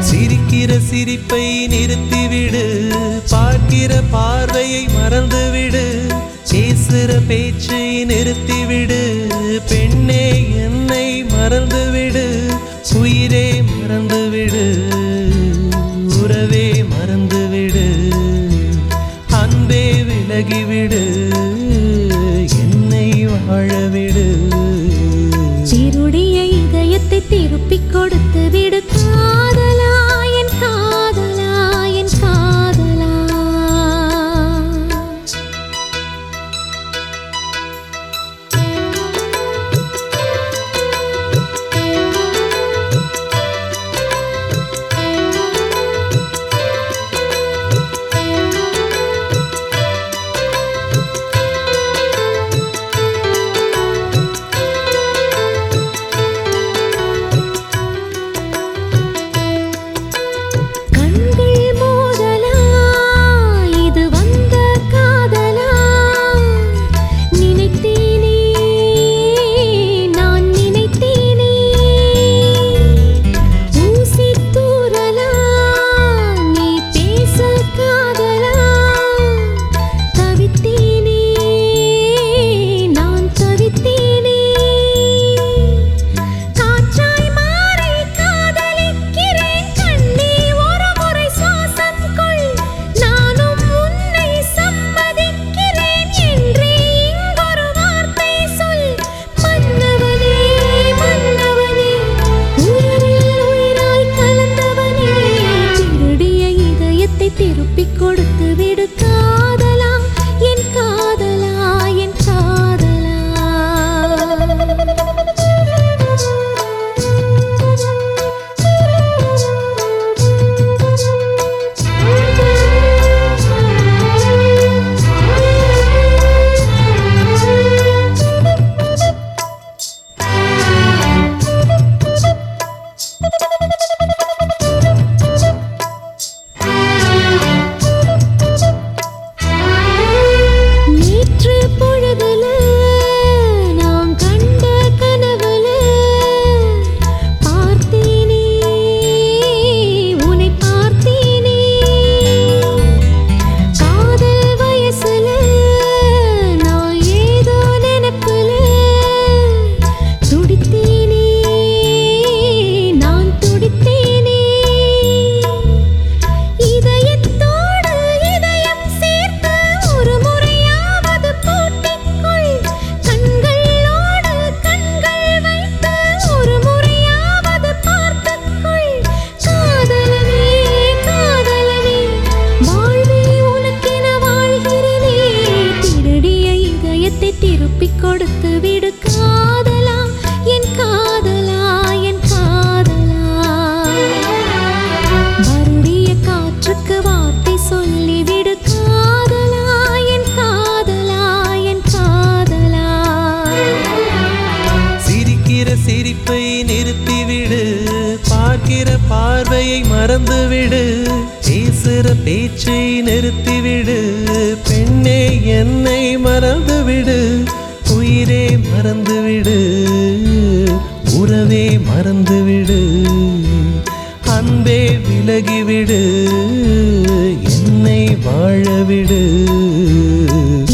சிரிக்கிற சிரிப்பை நிறுத்திவிடு பார்க்கிற பார்வையை மறந்துவிடு பேசுற பேச்சை நிறுத்திவிடு பெண்ணே என்னை மறந்துவிடு உயிரே மறந்துவிடு உறவே மறந்துவிடு அன்பே விலகிவிடு என்னை வாழவிடு சிருடைய இதயத்தை திருப்பிக் கொடுத்து விடு காதலா என் காதலா என் காதலா கண்கள் மோதலா இது வந்த காதலா நினைத்தேனே நான் நினைத்தேனே ஊசி தூரலா நீ பேச காதலா தவித்தேனே நான் தவித்தேனே காற்றாய் மாறி காதலிக்கிறேன் கண்ணே ஒரு முறை சுவாசம் கொள் நானும் உன்னை சம்மதிக்கிறேன் என்றே இங்கொரு வார்த்தை சொல் மன்னவனே மன்னவனே உயிரில் உயிராய் கலந்தவனே திருடிய இதயத்தை திருப்பிக் கொடுத்து விடு காதலா என் காதலா என் நேற்று பொழுதுல நான் கண்ட கனவுல பார்த்தேனே உன்னை பார்த்தேனே காதல் வயசுல நான் ஏதோ நினைப்புல துடித்தேனே நான் துடித்தேனே இதயத்தோடு இதயம் சேர்த்து ஒரு முறையாவது பூட்டிக்கொள் கண்களோடு கண்கள் வைத்து ஒரு முறையாவது பார்த்துக்கொள் காதலனே காதலனே வாழ்வே உனக்கென வாழ்கிறேனே திருடிய இதயத்தை திருப்பிக் கொடுத்து விடு காதலா என் காதலா என் காதலா மறுடிய காற்றுக்கு வார்த்தை சொல்லிவிடு காதலா என் காதலா என் காதலா சிரிக்கிற சிரிப்பை நிறுத்திவிடு பார்க்கிற பார்வையை மறந்துவிடு பேசுற பேச்சை நிறுத்திவிடு பெண்ணே என்னை மறந்துவிடு உயிரே மறந்துவிடு உறவே மறந்துவிடு அன்பே விலகிவிடு என்னை வாழவிடு